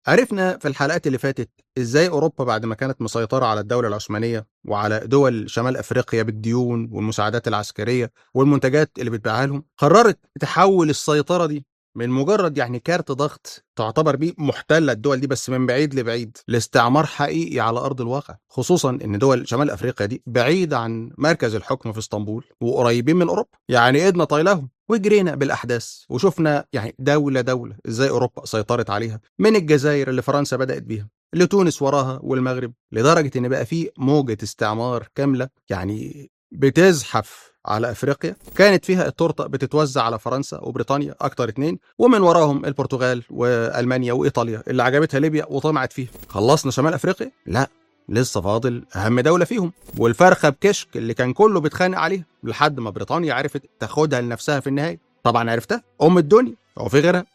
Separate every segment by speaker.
Speaker 1: عرفنا في الحلقات اللي فاتت ازاي اوروبا بعد ما كانت مسيطره على الدوله العثمانيه وعلى دول شمال افريقيا بالديون والمساعدات العسكريه والمنتجات اللي بتبيعها لهم قررت تحول السيطره دي من مجرد يعني كارت ضغط تعتبر بيه محتله الدول دي بس من بعيد لبعيد لاستعمار حقيقي على ارض الواقع خصوصا ان دول شمال افريقيا دي بعيده عن مركز الحكم في اسطنبول وقريبين من اوروبا يعني ايدنا طايلهم وجرينا بالاحداث وشفنا يعني دوله دوله ازاي اوروبا سيطرت عليها من الجزائر اللي فرنسا بدات بيها لتونس وراها والمغرب لدرجه ان بقى في موجه استعمار كامله يعني بتزحف على افريقيا كانت فيها التورته بتتوزع على فرنسا وبريطانيا اكتر اتنين ومن وراهم البرتغال والمانيا وايطاليا اللي عجبتها ليبيا وطمعت فيها خلصنا شمال افريقيا لا لسه فاضل اهم دوله فيهم والفرخه بكشك اللي كان كله بيتخانق عليها لحد ما بريطانيا عرفت تاخدها لنفسها في النهايه طبعا عرفتها ام الدنيا هو في غيرها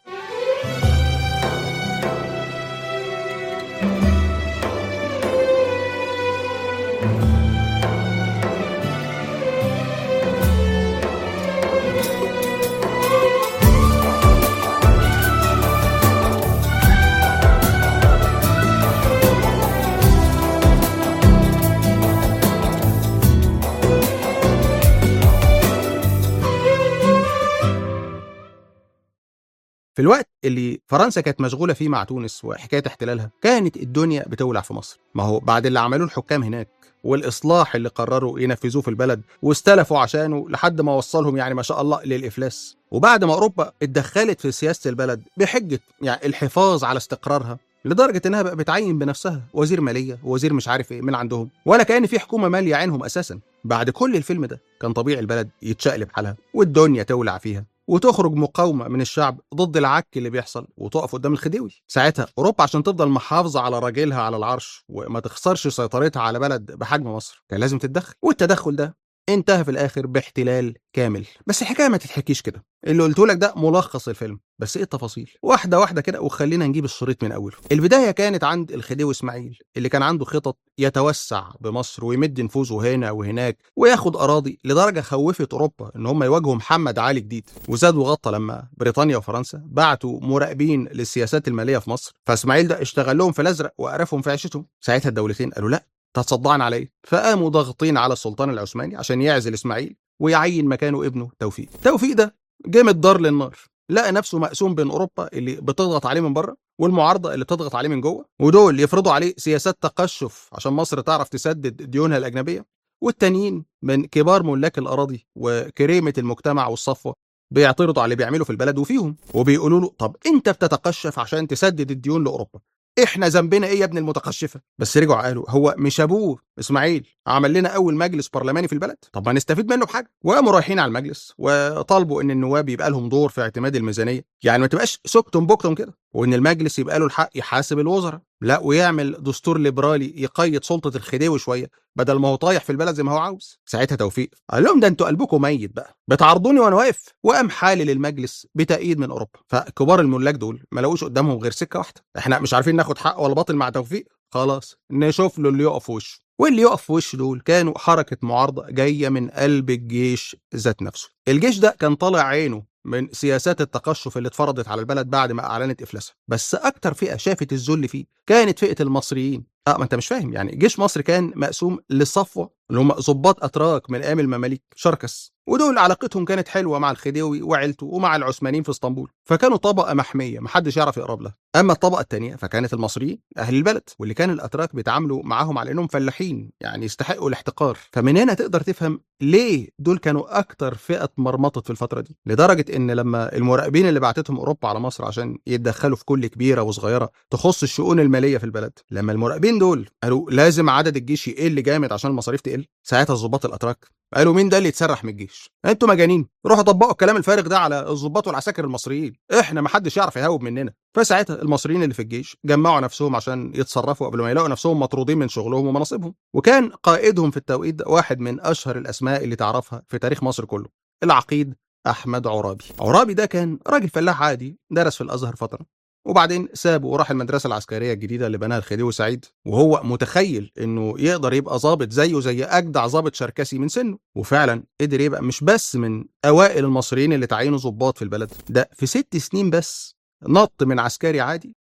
Speaker 1: في الوقت اللي فرنسا كانت مشغوله فيه مع تونس وحكايه احتلالها كانت الدنيا بتولع في مصر ما هو بعد اللي عملوه الحكام هناك والاصلاح اللي قرروا ينفذوه في البلد واستلفوا عشانه لحد ما وصلهم يعني ما شاء الله للافلاس وبعد ما اوروبا اتدخلت في سياسه البلد بحجه يعني الحفاظ على استقرارها لدرجه انها بقى بتعين بنفسها وزير ماليه ووزير مش عارف ايه من عندهم ولا كان في حكومه ماليه عينهم اساسا بعد كل الفيلم ده كان طبيعي البلد يتشقلب حالها والدنيا تولع فيها وتخرج مقاومه من الشعب ضد العك اللي بيحصل وتقف قدام الخديوي ساعتها اوروبا عشان تفضل محافظه على راجلها على العرش وما تخسرش سيطرتها على بلد بحجم مصر كان لازم تتدخل والتدخل ده انتهى في الاخر باحتلال كامل بس الحكايه ما تتحكيش كده اللي قلته لك ده ملخص الفيلم بس ايه التفاصيل واحده واحده كده وخلينا نجيب الشريط من اوله البدايه كانت عند الخديوي اسماعيل اللي كان عنده خطط يتوسع بمصر ويمد نفوذه هنا وهناك وياخد اراضي لدرجه خوفت اوروبا ان هم يواجهوا محمد علي جديد وزاد وغطى لما بريطانيا وفرنسا بعتوا مراقبين للسياسات الماليه في مصر فاسماعيل ده اشتغل لهم في الازرق وقرفهم في عيشتهم ساعتها الدولتين قالوا لا تتصدعن عليه فقاموا ضاغطين على السلطان العثماني عشان يعزل اسماعيل ويعين مكانه ابنه توفيق توفيق ده جه من الدار للنار لقى نفسه مقسوم بين اوروبا اللي بتضغط عليه من بره والمعارضه اللي بتضغط عليه من جوه ودول يفرضوا عليه سياسات تقشف عشان مصر تعرف تسدد ديونها الاجنبيه والتانيين من كبار ملاك الاراضي وكريمه المجتمع والصفوه بيعترضوا على اللي بيعمله في البلد وفيهم وبيقولوا له طب انت بتتقشف عشان تسدد الديون لاوروبا احنا ذنبنا ايه يا ابن المتقشفه بس رجعوا قالوا هو مش ابوه اسماعيل عمل لنا اول مجلس برلماني في البلد طب ما نستفيد منه بحاجه وقاموا رايحين على المجلس وطالبوا ان النواب يبقى لهم دور في اعتماد الميزانيه يعني ما تبقاش سكتم بكتم كده وان المجلس يبقى له الحق يحاسب الوزراء لا ويعمل دستور ليبرالي يقيد سلطه الخديوي شويه بدل ما هو طايح في البلد زي ما هو عاوز ساعتها توفيق قال لهم ده انتوا قلبكم ميت بقى بتعرضوني وانا واقف وقام حالل المجلس بتأييد من اوروبا فكبار الملاك دول ما لقوش قدامهم غير سكه واحده احنا مش عارفين ناخد حق ولا باطل مع توفيق خلاص نشوف له اللي يقف في وشه واللي يقف في وشه دول كانوا حركه معارضه جايه من قلب الجيش ذات نفسه الجيش ده كان طالع عينه من سياسات التقشف اللي اتفرضت على البلد بعد ما اعلنت افلاسها بس اكتر فئه شافت الذل فيه كانت فئه المصريين اه ما انت مش فاهم يعني جيش مصر كان مقسوم لصفوه اللي هم ضباط اتراك من ايام المماليك شركس ودول علاقتهم كانت حلوه مع الخديوي وعيلته ومع العثمانيين في اسطنبول فكانوا طبقه محميه محدش يعرف يقرب لها اما الطبقه الثانيه فكانت المصريين اهل البلد واللي كان الاتراك بيتعاملوا معاهم على انهم فلاحين يعني يستحقوا الاحتقار فمن هنا تقدر تفهم ليه دول كانوا اكتر فئه مرمطت في الفتره دي لدرجه ان لما المراقبين اللي بعتتهم اوروبا على مصر عشان يتدخلوا في كل كبيره وصغيره تخص الشؤون الماليه في البلد لما المراقبين دول قالوا لازم عدد الجيش يقل جامد عشان المصاريف تقل ساعتها الضباط الاتراك قالوا مين ده اللي يتسرح من الجيش انتوا مجانين روحوا طبقوا الكلام الفارغ ده على الضباط والعساكر المصريين احنا ما حدش يعرف يهوب مننا فساعتها المصريين اللي في الجيش جمعوا نفسهم عشان يتصرفوا قبل ما يلاقوا نفسهم مطرودين من شغلهم ومناصبهم وكان قائدهم في التوقيت ده واحد من اشهر الاسماء اللي تعرفها في تاريخ مصر كله العقيد احمد عرابي عرابي ده كان راجل فلاح عادي درس في الازهر فتره وبعدين ساب وراح المدرسه العسكريه الجديده اللي بناها الخديوي سعيد وهو متخيل انه يقدر يبقى ظابط زيه زي اجدع ظابط شركسي من سنه وفعلا قدر يبقى مش بس من اوائل المصريين اللي تعينوا ظباط في البلد ده في ست سنين بس نط من عسكري عادي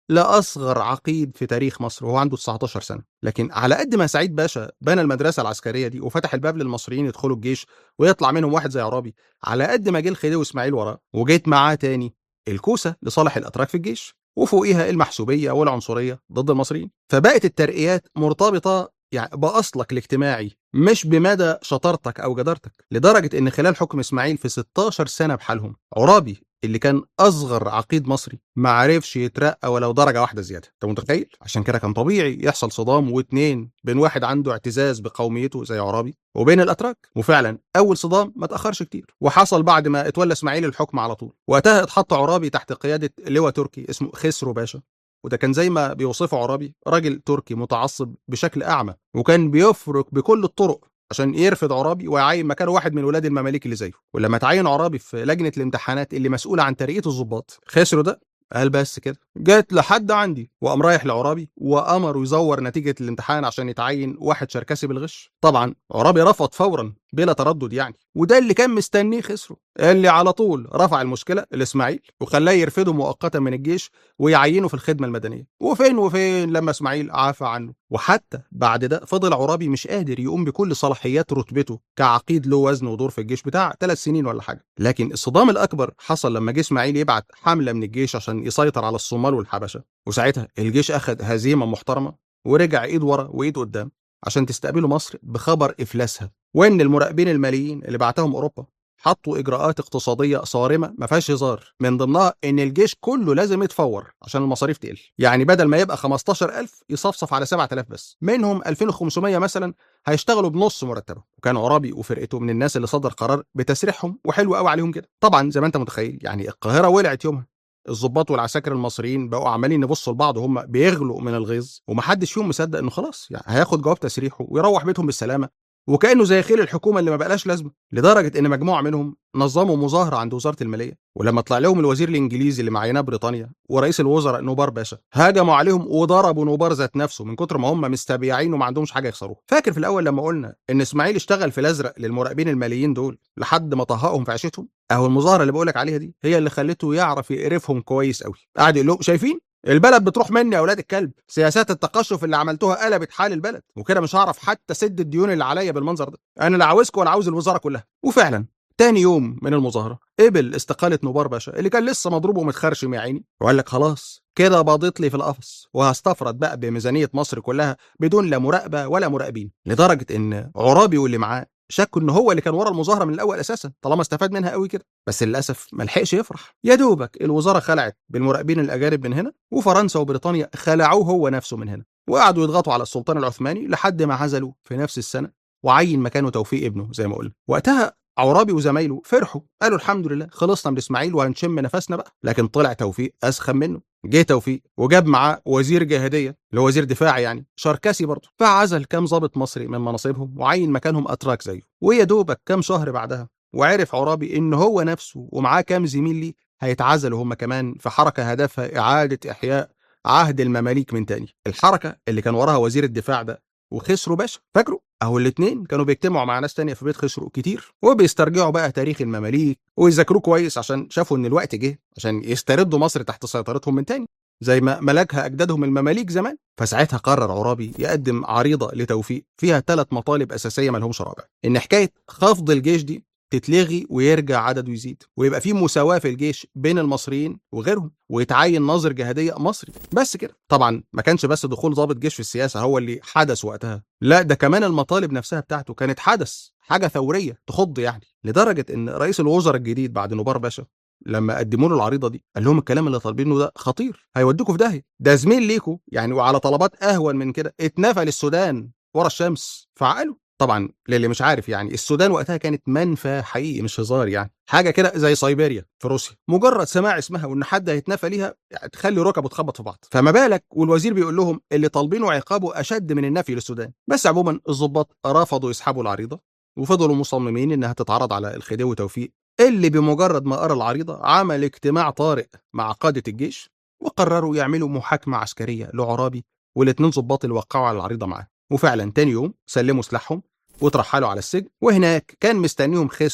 Speaker 1: لاصغر عقيد في تاريخ مصر وهو عنده 19 سنه لكن على قد ما سعيد باشا بنى المدرسه العسكريه دي وفتح الباب للمصريين يدخلوا الجيش ويطلع منهم واحد زي عرابي على قد ما جه الخديوي اسماعيل وراه وجيت معاه تاني الكوسه لصالح الاتراك في الجيش وفوقيها المحسوبيه والعنصريه ضد المصريين فبقت الترقيات مرتبطه يعني باصلك الاجتماعي مش بمدى شطارتك او جدارتك لدرجه ان خلال حكم اسماعيل في 16 سنه بحالهم عرابي اللي كان اصغر عقيد مصري ما عرفش يترقى ولو درجه واحده زياده انت متخيل عشان كده كان طبيعي يحصل صدام واتنين بين واحد عنده اعتزاز بقوميته زي عرابي وبين الاتراك وفعلا اول صدام ما تاخرش كتير وحصل بعد ما اتولى اسماعيل الحكم على طول وقتها اتحط عرابي تحت قياده لواء تركي اسمه خسرو باشا وده كان زي ما بيوصفه عرابي راجل تركي متعصب بشكل اعمى وكان بيفرك بكل الطرق عشان يرفض عرابي ويعين مكانه واحد من ولاد المماليك اللي زيه ولما تعين عرابي في لجنه الامتحانات اللي مسؤوله عن ترقيه الضباط خسروا ده قال بس كده جت لحد عندي وقام رايح لعرابي وامره يزور نتيجه الامتحان عشان يتعين واحد شركسي بالغش طبعا عرابي رفض فورا بلا تردد يعني وده اللي كان مستنيه خسره اللي على طول رفع المشكله لاسماعيل وخلاه يرفده مؤقتا من الجيش ويعينه في الخدمه المدنيه وفين وفين لما اسماعيل عافى عنه وحتى بعد ده فضل عرابي مش قادر يقوم بكل صلاحيات رتبته كعقيد له وزن ودور في الجيش بتاع ثلاث سنين ولا حاجه لكن الصدام الاكبر حصل لما جه اسماعيل يبعت حمله من الجيش عشان يسيطر على الصومال والحبشه وساعتها الجيش اخذ هزيمه محترمه ورجع ايد ورا وايد قدام عشان تستقبله مصر بخبر افلاسها وان المراقبين الماليين اللي بعتهم اوروبا حطوا اجراءات اقتصاديه صارمه ما فيهاش هزار من ضمنها ان الجيش كله لازم يتفور عشان المصاريف تقل يعني بدل ما يبقى 15000 يصفصف على 7000 بس منهم 2500 مثلا هيشتغلوا بنص مرتبهم وكان عرابي وفرقته من الناس اللي صدر قرار بتسريحهم وحلو قوي عليهم كده طبعا زي ما انت متخيل يعني القاهره ولعت يومها الضباط والعساكر المصريين بقوا عمالين يبصوا لبعض وهم بيغلوا من الغيظ ومحدش فيهم مصدق انه خلاص يعني هياخد جواب تسريحه ويروح بيتهم بالسلامه وكانه زي خيل الحكومه اللي ما بقاش لازمه لدرجه ان مجموعه منهم نظموا مظاهره عند وزاره الماليه ولما طلع لهم الوزير الانجليزي اللي معيناه بريطانيا ورئيس الوزراء نوبار باشا هاجموا عليهم وضربوا نوبار ذات نفسه من كتر ما هم مستبيعين وما عندهمش حاجه يخسروها فاكر في الاول لما قلنا ان اسماعيل اشتغل في الازرق للمراقبين الماليين دول لحد ما طهقهم في عيشتهم اهو المظاهره اللي بقولك عليها دي هي اللي خلته يعرف يقرفهم كويس قوي قاعد يقول لهم شايفين البلد بتروح مني يا اولاد الكلب سياسات التقشف اللي عملتوها قلبت حال البلد وكده مش هعرف حتى سد الديون اللي عليا بالمنظر ده انا لا عاوزكم ولا عاوز الوزاره كلها وفعلا تاني يوم من المظاهرة قبل استقالة نوبار باشا اللي كان لسه مضروب ومتخرشم يا عيني وقال لك خلاص كده باضت لي في القفص وهستفرد بقى بميزانية مصر كلها بدون لا مراقبة ولا مراقبين لدرجة ان عرابي واللي معاه شكوا ان هو اللي كان ورا المظاهره من الاول اساسا طالما استفاد منها قوي كده بس للاسف ما لحقش يفرح يا دوبك الوزاره خلعت بالمراقبين الاجانب من هنا وفرنسا وبريطانيا خلعوه هو نفسه من هنا وقعدوا يضغطوا على السلطان العثماني لحد ما عزلوا في نفس السنه وعين مكانه توفيق ابنه زي ما قلنا وقتها عرابي وزمايله فرحوا قالوا الحمد لله خلصنا من اسماعيل وهنشم نفسنا بقى لكن طلع توفيق اسخن منه جه توفيق وجاب معاه وزير جهاديه اللي هو وزير دفاع يعني شركسي برضه فعزل كام ضابط مصري من مناصبهم وعين مكانهم اتراك زيه ويا دوبك كام شهر بعدها وعرف عرابي ان هو نفسه ومعاه كام زميل ليه هيتعزلوا هم كمان في حركه هدفها اعاده احياء عهد المماليك من تاني الحركه اللي كان وراها وزير الدفاع ده وخسروا باشا فاكروا اهو الاتنين كانوا بيجتمعوا مع ناس تانية في بيت خسروا كتير وبيسترجعوا بقى تاريخ المماليك ويذاكروه كويس عشان شافوا ان الوقت جه عشان يستردوا مصر تحت سيطرتهم من تاني زي ما ملكها اجدادهم المماليك زمان فساعتها قرر عرابي يقدم عريضه لتوفيق فيها ثلاث مطالب اساسيه مالهمش رابع ان حكايه خفض الجيش دي تتلغي ويرجع عدده يزيد ويبقى في مساواه في الجيش بين المصريين وغيرهم ويتعين ناظر جهاديه مصري بس كده طبعا ما كانش بس دخول ضابط جيش في السياسه هو اللي حدث وقتها لا ده كمان المطالب نفسها بتاعته كانت حدث حاجه ثوريه تخض يعني لدرجه ان رئيس الوزراء الجديد بعد نوبار باشا لما قدموا له العريضه دي قال لهم الكلام اللي طالبينه ده خطير هيوديكوا في داهيه ده زميل ليكوا يعني وعلى طلبات اهون من كده اتنفى السودان ورا الشمس فعقلوا طبعا للي مش عارف يعني السودان وقتها كانت منفى حقيقي مش هزار يعني حاجه كده زي سيبيريا في روسيا مجرد سماع اسمها وان حد هيتنفى ليها يعني تخلي ركبه تخبط في بعض فما بالك والوزير بيقول لهم اللي طالبينه عقابه اشد من النفي للسودان بس عموما الضباط رفضوا يسحبوا العريضه وفضلوا مصممين انها تتعرض على الخديوي توفيق اللي بمجرد ما قرا العريضه عمل اجتماع طارئ مع قاده الجيش وقرروا يعملوا محاكمه عسكريه لعرابي والاثنين ضباط اللي وقعوا على العريضه معاه وفعلا تاني يوم سلموا سلاحهم وترحلوا على السجن وهناك كان مستنيهم خسروا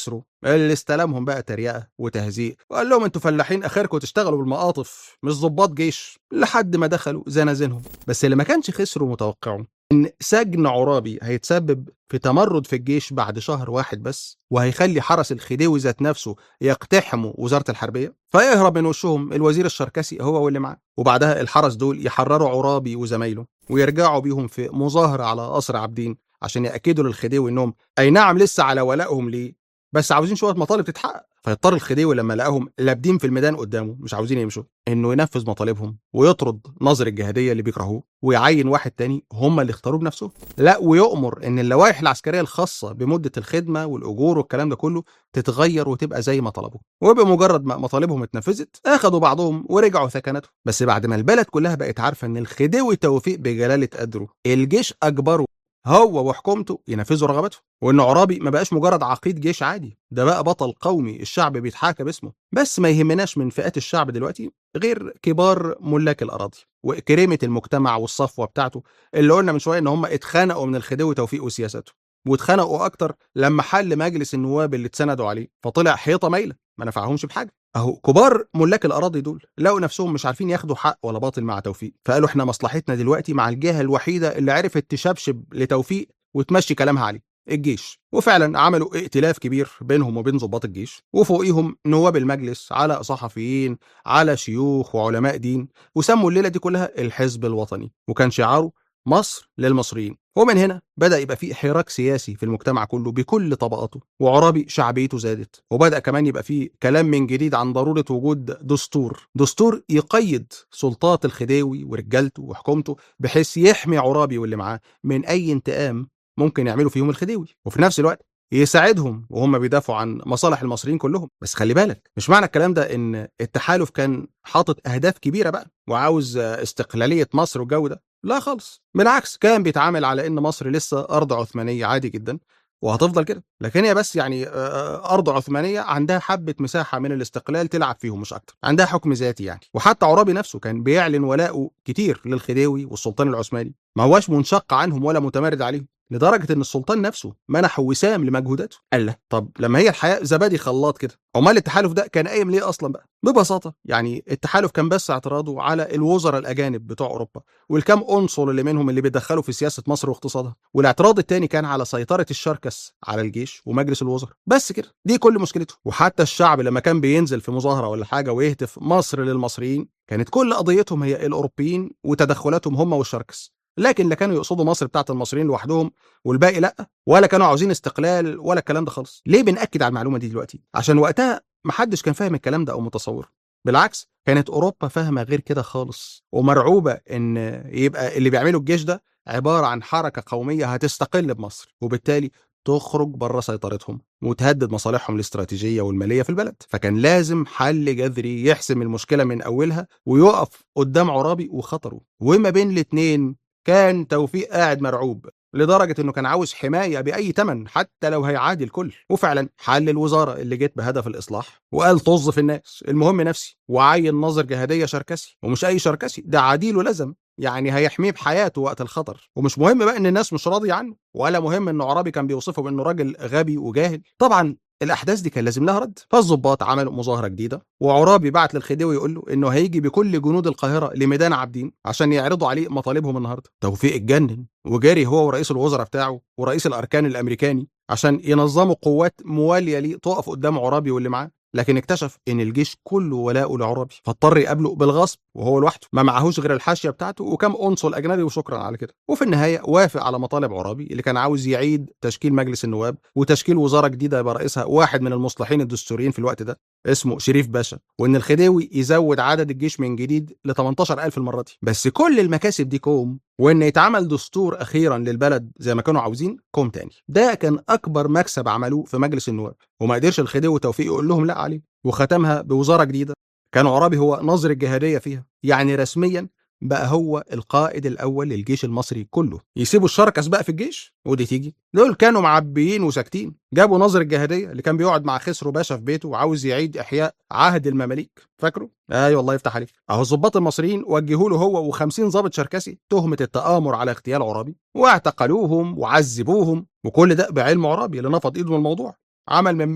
Speaker 1: اللي استلمهم بقى تريقه وتهزيء وقال لهم انتوا فلاحين اخركم تشتغلوا بالمقاطف مش ضباط جيش لحد ما دخلوا زنازينهم بس اللي ما كانش خسروا متوقعه ان سجن عرابي هيتسبب في تمرد في الجيش بعد شهر واحد بس وهيخلي حرس الخديوي ذات نفسه يقتحموا وزاره الحربيه فيهرب من وشهم الوزير الشركسي هو واللي معاه وبعدها الحرس دول يحرروا عرابي وزمايله ويرجعوا بيهم في مظاهره على قصر عابدين عشان ياكدوا للخديوي انهم اي نعم لسه على ولائهم ليه بس عاوزين شويه مطالب تتحقق فيضطر الخديوي لما لقاهم لابدين في الميدان قدامه مش عاوزين يمشوا انه ينفذ مطالبهم ويطرد ناظر الجهاديه اللي بيكرهوه ويعين واحد تاني هم اللي اختاروه بنفسهم لا ويؤمر ان اللوائح العسكريه الخاصه بمده الخدمه والاجور والكلام ده كله تتغير وتبقى زي ما طلبوا وبمجرد ما مطالبهم اتنفذت اخدوا بعضهم ورجعوا ثكنتهم بس بعد ما البلد كلها بقت عارفه ان الخديوي توفيق بجلاله قدره الجيش اجبره هو وحكومته ينفذوا رغبته وان عرابي ما بقاش مجرد عقيد جيش عادي ده بقى بطل قومي الشعب بيتحاكى باسمه بس ما يهمناش من فئات الشعب دلوقتي غير كبار ملاك الاراضي وكريمه المجتمع والصفوه بتاعته اللي قلنا من شويه ان هم اتخنقوا من الخديوي توفيق وسياسته واتخنقوا اكتر لما حل مجلس النواب اللي اتسندوا عليه فطلع حيطه مايله ما نفعهمش بحاجه اهو كبار ملاك الاراضي دول لقوا نفسهم مش عارفين ياخدوا حق ولا باطل مع توفيق فقالوا احنا مصلحتنا دلوقتي مع الجهه الوحيده اللي عرفت تشبشب لتوفيق وتمشي كلامها عليه الجيش وفعلا عملوا ائتلاف كبير بينهم وبين ضباط الجيش وفوقيهم نواب المجلس على صحفيين على شيوخ وعلماء دين وسموا الليله دي كلها الحزب الوطني وكان شعاره مصر للمصريين ومن هنا بدأ يبقى في حراك سياسي في المجتمع كله بكل طبقاته وعرابي شعبيته زادت وبدأ كمان يبقى في كلام من جديد عن ضرورة وجود دستور دستور يقيد سلطات الخديوي ورجالته وحكومته بحيث يحمي عرابي واللي معاه من أي انتقام ممكن يعملوا فيهم الخديوي وفي نفس الوقت يساعدهم وهم بيدافعوا عن مصالح المصريين كلهم بس خلي بالك مش معنى الكلام ده ان التحالف كان حاطط اهداف كبيره بقى وعاوز استقلاليه مصر والجو ده لا خالص بالعكس كان بيتعامل على ان مصر لسه ارض عثمانيه عادي جدا وهتفضل كده لكن هي بس يعني ارض عثمانيه عندها حبه مساحه من الاستقلال تلعب فيهم مش اكتر عندها حكم ذاتي يعني وحتى عرابي نفسه كان بيعلن ولاءه كتير للخديوي والسلطان العثماني ما هواش منشق عنهم ولا متمرد عليهم لدرجه ان السلطان نفسه منح وسام لمجهوداته قال له طب لما هي الحياه زبادي خلاط كده امال التحالف ده كان قايم ليه اصلا بقى ببساطه يعني التحالف كان بس اعتراضه على الوزراء الاجانب بتوع اوروبا والكام عنصر اللي منهم اللي بيدخلوا في سياسه مصر واقتصادها والاعتراض الثاني كان على سيطره الشركس على الجيش ومجلس الوزراء بس كده دي كل مشكلته وحتى الشعب لما كان بينزل في مظاهره ولا حاجه ويهتف مصر للمصريين كانت كل قضيتهم هي الاوروبيين وتدخلاتهم هم والشركس لكن لا كانوا يقصدوا مصر بتاعت المصريين لوحدهم والباقي لا ولا كانوا عاوزين استقلال ولا الكلام ده خالص ليه بنأكد على المعلومه دي دلوقتي عشان وقتها محدش كان فاهم الكلام ده او متصور بالعكس كانت اوروبا فاهمه غير كده خالص ومرعوبه ان يبقى اللي بيعمله الجيش ده عباره عن حركه قوميه هتستقل بمصر وبالتالي تخرج بره سيطرتهم وتهدد مصالحهم الاستراتيجيه والماليه في البلد فكان لازم حل جذري يحسم المشكله من اولها ويقف قدام عرابي وخطره وما بين الاتنين كان توفيق قاعد مرعوب لدرجة انه كان عاوز حماية بأي تمن حتى لو هيعادي الكل وفعلا حل الوزارة اللي جت بهدف الإصلاح وقال طز في الناس المهم نفسي وعين ناظر جهادية شركسي ومش أي شركسي ده عديل لزم يعني هيحميه بحياته وقت الخطر ومش مهم بقى ان الناس مش راضيه عنه ولا مهم ان عرابي كان بيوصفه بانه راجل غبي وجاهل طبعا الاحداث دي كان لازم لها رد فالظباط عملوا مظاهره جديده وعرابي بعت للخديوي يقول له انه هيجي بكل جنود القاهره لميدان عابدين عشان يعرضوا عليه مطالبهم النهارده توفيق اتجنن وجاري هو ورئيس الوزراء بتاعه ورئيس الاركان الامريكاني عشان ينظموا قوات مواليه ليه تقف قدام عرابي واللي معاه لكن اكتشف ان الجيش كله ولاؤه لعرابي فاضطر يقابله بالغصب وهو لوحده ما معهوش غير الحاشيه بتاعته وكم قنصل اجنبي وشكرا على كده وفي النهايه وافق على مطالب عرابي اللي كان عاوز يعيد تشكيل مجلس النواب وتشكيل وزاره جديده يبقى رئيسها واحد من المصلحين الدستوريين في الوقت ده اسمه شريف باشا وان الخديوي يزود عدد الجيش من جديد ل 18000 المره دي بس كل المكاسب دي كوم وان يتعمل دستور اخيرا للبلد زي ما كانوا عاوزين كوم تاني ده كان اكبر مكسب عملوه في مجلس النواب وما قدرش الخديوي توفيق يقول لهم لا عليه وختمها بوزاره جديده كان عرابي هو ناظر الجهاديه فيها يعني رسميا بقى هو القائد الاول للجيش المصري كله يسيبوا الشركس بقى في الجيش ودي تيجي دول كانوا معبيين وساكتين جابوا ناظر الجهاديه اللي كان بيقعد مع خسرو باشا في بيته وعاوز يعيد احياء عهد المماليك فاكره ايوه الله يفتح عليك اهو الظباط المصريين وجهوا له هو و50 ضابط شركسي تهمه التآمر على اغتيال عرابي واعتقلوهم وعذبوهم وكل ده بعلم عرابي اللي نفض ايده من الموضوع عمل من بينها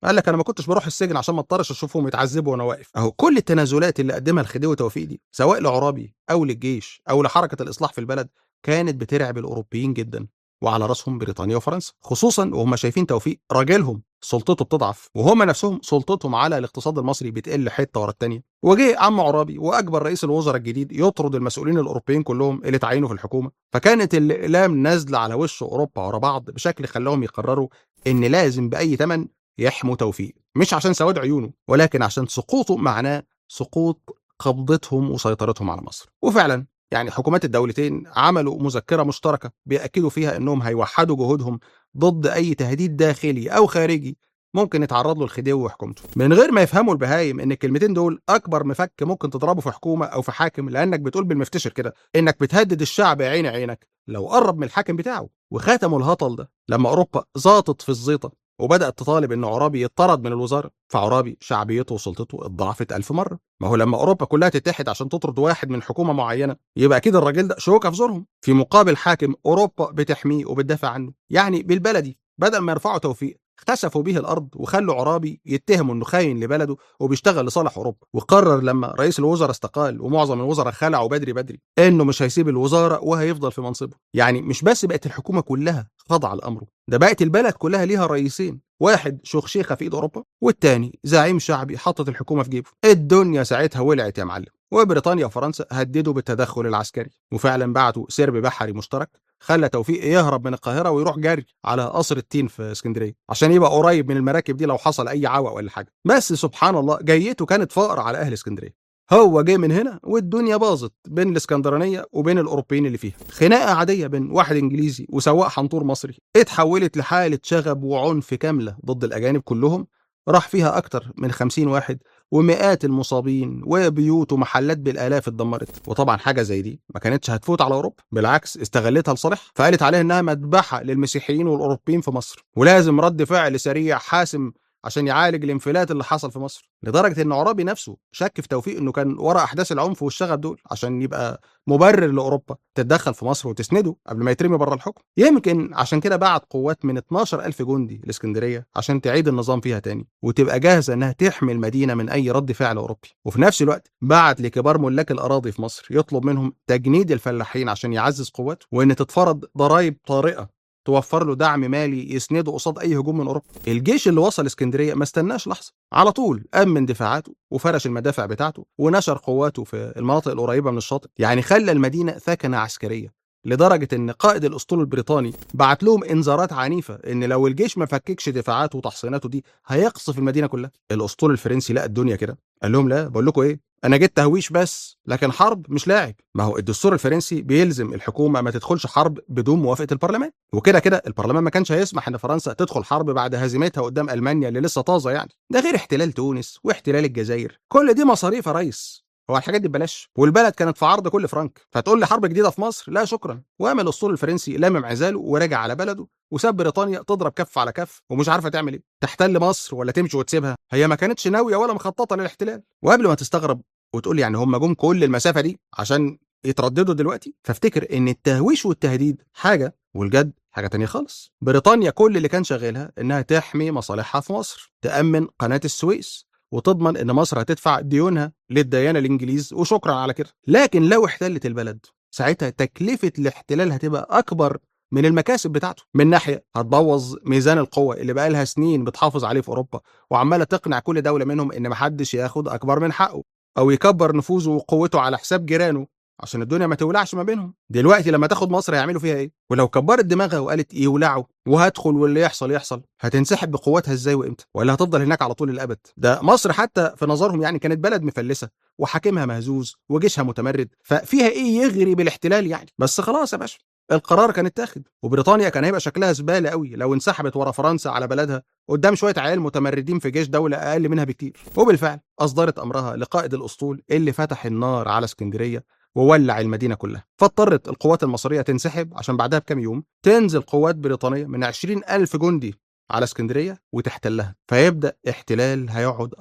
Speaker 1: قال لك انا ما كنتش بروح السجن عشان ما اضطرش اشوفهم يتعذبوا وانا واقف اهو كل التنازلات اللي قدمها الخديوي توفيق دي سواء لعرابي او للجيش او لحركه الاصلاح في البلد كانت بترعب الاوروبيين جدا وعلى راسهم بريطانيا وفرنسا خصوصا وهم شايفين توفيق راجلهم سلطته بتضعف وهم نفسهم سلطتهم على الاقتصاد المصري بتقل حته ورا الثانيه وجه عم عرابي واجبر رئيس الوزراء الجديد يطرد المسؤولين الاوروبيين كلهم اللي تعينوا في الحكومه فكانت الاقلام نازله على وش اوروبا ورا بعض بشكل خلاهم يقرروا ان لازم باي ثمن يحموا توفيق مش عشان سواد عيونه ولكن عشان سقوطه معناه سقوط قبضتهم وسيطرتهم على مصر وفعلا يعني حكومات الدولتين عملوا مذكرة مشتركة بيأكدوا فيها أنهم هيوحدوا جهودهم ضد أي تهديد داخلي أو خارجي ممكن يتعرض له الخديوي وحكومته من غير ما يفهموا البهايم ان الكلمتين دول اكبر مفك ممكن تضربه في حكومه او في حاكم لانك بتقول بالمفتشر كده انك بتهدد الشعب يا عين عينك لو قرب من الحاكم بتاعه وختموا الهطل ده لما اوروبا زاطت في الزيطه وبدات تطالب ان عرابي يطرد من الوزاره فعرابي شعبيته وسلطته اتضاعفت ألف مره ما هو لما اوروبا كلها تتحد عشان تطرد واحد من حكومه معينه يبقى اكيد الراجل ده شوكه في زورهم في مقابل حاكم اوروبا بتحميه وبتدافع عنه يعني بالبلدي بدل ما يرفعوا توفيق خسفوا به الارض وخلوا عرابي يتهموا انه خاين لبلده وبيشتغل لصالح اوروبا وقرر لما رئيس الوزراء استقال ومعظم الوزراء خلعوا بدري بدري انه مش هيسيب الوزاره وهيفضل في منصبه يعني مش بس بقت الحكومه كلها خاضعه لامره ده بقت البلد كلها ليها رئيسين واحد شيخه في ايد اوروبا والتاني زعيم شعبي حطت الحكومه في جيبه الدنيا ساعتها ولعت يا معلم وبريطانيا وفرنسا هددوا بالتدخل العسكري وفعلا بعتوا سرب بحري مشترك خلى توفيق يهرب من القاهره ويروح جري على قصر التين في اسكندريه عشان يبقى قريب من المراكب دي لو حصل اي عوق ولا حاجه بس سبحان الله جيته كانت فقر على اهل اسكندريه هو جه من هنا والدنيا باظت بين الاسكندرانيه وبين الاوروبيين اللي فيها خناقه عاديه بين واحد انجليزي وسواق حنطور مصري اتحولت لحاله شغب وعنف كامله ضد الاجانب كلهم راح فيها اكتر من خمسين واحد ومئات المصابين وبيوت ومحلات بالالاف اتدمرت وطبعا حاجه زي دي ما كانتش هتفوت على اوروبا بالعكس استغلتها لصالحها فقالت عليها انها مذبحه للمسيحيين والاوروبيين في مصر ولازم رد فعل سريع حاسم عشان يعالج الانفلات اللي حصل في مصر لدرجه ان عرابي نفسه شك في توفيق انه كان ورا احداث العنف والشغب دول عشان يبقى مبرر لاوروبا تتدخل في مصر وتسنده قبل ما يترمي بره الحكم يمكن عشان كده بعت قوات من 12000 جندي الاسكندريه عشان تعيد النظام فيها تاني وتبقى جاهزه انها تحمي المدينه من اي رد فعل اوروبي وفي نفس الوقت بعت لكبار ملاك الاراضي في مصر يطلب منهم تجنيد الفلاحين عشان يعزز قواته وان تتفرض ضرائب طارئه توفر له دعم مالي يسنده قصاد اي هجوم من اوروبا الجيش اللي وصل اسكندريه ما استناش لحظه على طول امن دفاعاته وفرش المدافع بتاعته ونشر قواته في المناطق القريبه من الشاطئ يعني خلى المدينه ثكنه عسكريه لدرجه ان قائد الاسطول البريطاني بعت لهم انذارات عنيفه ان لو الجيش ما فككش دفاعاته وتحصيناته دي هيقصف المدينه كلها الاسطول الفرنسي لقى الدنيا كده قال لهم لا بقول لكم ايه انا جيت تهويش بس لكن حرب مش لاعب ما هو الدستور الفرنسي بيلزم الحكومه ما تدخلش حرب بدون موافقه البرلمان وكده كده البرلمان ما كانش هيسمح ان فرنسا تدخل حرب بعد هزيمتها قدام المانيا اللي لسه طازه يعني ده غير احتلال تونس واحتلال الجزائر كل دي مصاريف يا ريس هو الحاجات دي ببلاش والبلد كانت في عرض كل فرنك فتقول لي حرب جديده في مصر لا شكرا وقام الاسطول الفرنسي لامم عزاله ورجع على بلده وساب بريطانيا تضرب كف على كف ومش عارفه تعمل ايه تحتل مصر ولا تمشي وتسيبها هي ما كانتش ناويه ولا مخططه للاحتلال وقبل ما تستغرب وتقول يعني هم جم كل المسافه دي عشان يترددوا دلوقتي فافتكر ان التهويش والتهديد حاجه والجد حاجه تانية خالص بريطانيا كل اللي كان شاغلها انها تحمي مصالحها في مصر تامن قناه السويس وتضمن ان مصر هتدفع ديونها للديانه الانجليز وشكرا على كده لكن لو احتلت البلد ساعتها تكلفه الاحتلال هتبقى اكبر من المكاسب بتاعته من ناحيه هتبوظ ميزان القوه اللي بقى لها سنين بتحافظ عليه في اوروبا وعماله تقنع كل دوله منهم ان محدش ياخد اكبر من حقه او يكبر نفوذه وقوته على حساب جيرانه عشان الدنيا ما تولعش ما بينهم دلوقتي لما تاخد مصر هيعملوا فيها ايه ولو كبرت دماغها وقالت يولعوا وهدخل واللي يحصل يحصل هتنسحب بقوتها ازاي وامتى ولا هتفضل هناك على طول الابد ده مصر حتى في نظرهم يعني كانت بلد مفلسه وحاكمها مهزوز وجيشها متمرد ففيها ايه يغري بالاحتلال يعني بس خلاص يا باشا القرار كان اتاخد وبريطانيا كان هيبقى شكلها زباله قوي لو انسحبت ورا فرنسا على بلدها قدام شويه عيال متمردين في جيش دوله اقل منها بكتير وبالفعل اصدرت امرها لقائد الاسطول اللي فتح النار على اسكندريه وولع المدينه كلها فاضطرت القوات المصريه تنسحب عشان بعدها بكام يوم تنزل قوات بريطانيه من 20 ألف جندي على اسكندريه وتحتلها فيبدا احتلال هيقعد